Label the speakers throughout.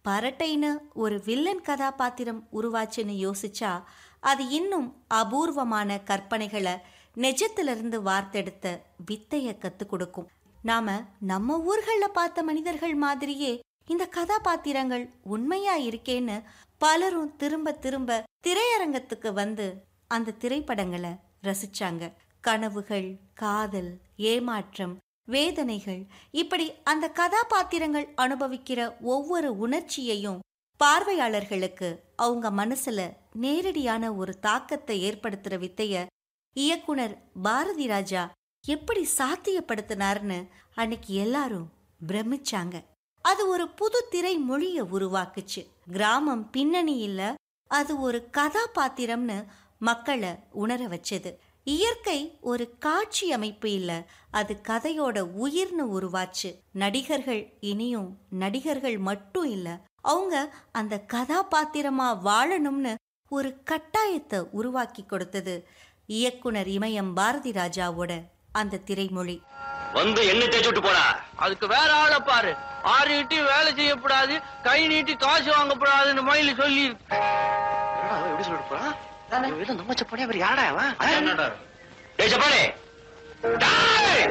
Speaker 1: பரட்டைன்னு ஒரு வில்லன் கதாபாத்திரம் உருவாச்சுன்னு யோசிச்சா அது இன்னும் அபூர்வமான கற்பனைகளை நெஜத்திலிருந்து வார்த்தெடுத்த வித்தைய கத்துக் கொடுக்கும் நாம நம்ம ஊர்கள்ல பார்த்த மனிதர்கள் மாதிரியே இந்த கதாபாத்திரங்கள் உண்மையா இருக்கேன்னு பலரும் திரும்ப திரும்ப திரையரங்கத்துக்கு வந்து அந்த திரைப்படங்களை ரசிச்சாங்க கனவுகள் காதல் ஏமாற்றம் வேதனைகள் இப்படி அந்த கதாபாத்திரங்கள் அனுபவிக்கிற ஒவ்வொரு உணர்ச்சியையும் பார்வையாளர்களுக்கு அவங்க மனசுல நேரடியான ஒரு தாக்கத்தை ஏற்படுத்துற வித்தைய இயக்குனர் பாரதி ராஜா எப்படி சாத்தியப்படுத்தினார்னு அன்னைக்கு எல்லாரும் பிரமிச்சாங்க அது ஒரு புது திரை மொழிய உருவாக்குச்சு கிராமம் பின்னணி இல்ல அது ஒரு கதாபாத்திரம்னு மக்களை உணர வச்சது இயற்கை ஒரு காட்சி அமைப்பு இல்ல அது கதையோட உயிர்னு உருவாச்சு நடிகர்கள் இனியும் நடிகர்கள் மட்டும் இல்ல அவங்க அந்த கதாபாத்திரமா வாழணும்னு ஒரு கட்டாயத்தை உருவாக்கி கொடுத்தது இயக்குனர் இமயம் பாரதி ராஜாவோட அந்த திரைமொழி
Speaker 2: வந்து என்ன தேய்ச்சி விட்டு போடா
Speaker 3: அதுக்கு வேற ஆளை பாரு ஆறு நீட்டி வேலை செய்யக்கூடாது கை நீட்டி காசு வாங்கக்கூடாதுன்னு மயில சொல்லி
Speaker 2: எப்படி சொல்லிட்டு போறான் இவன் நம்ம சப்பானே அவர் யாரா அவன் டேய் சப்பானே டேய்!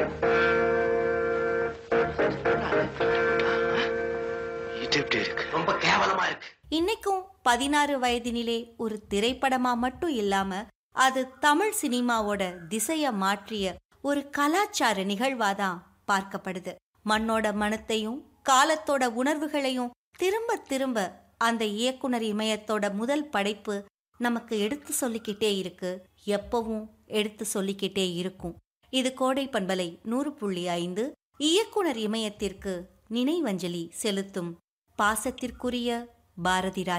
Speaker 2: இது எப்படி இருக்கு ரொம்ப கேவலமா இருக்கு
Speaker 1: இன்னைக்கும் பதினாறு வயதினிலே ஒரு திரைப்படமா மட்டும் இல்லாம அது தமிழ் சினிமாவோட திசைய மாற்றிய ஒரு கலாச்சார நிகழ்வாதான் பார்க்கப்படுது மண்ணோட மனத்தையும் காலத்தோட உணர்வுகளையும் திரும்ப திரும்ப அந்த இயக்குனர் இமயத்தோட முதல் படைப்பு நமக்கு எடுத்து சொல்லிக்கிட்டே இருக்கு எப்பவும் எடுத்து சொல்லிக்கிட்டே இருக்கும் இது கோடை பண்பலை நூறு புள்ளி ஐந்து இயக்குனர் இமயத்திற்கு நினைவஞ்சலி செலுத்தும் பாசத்திற்குரிய பாரதி ராஜா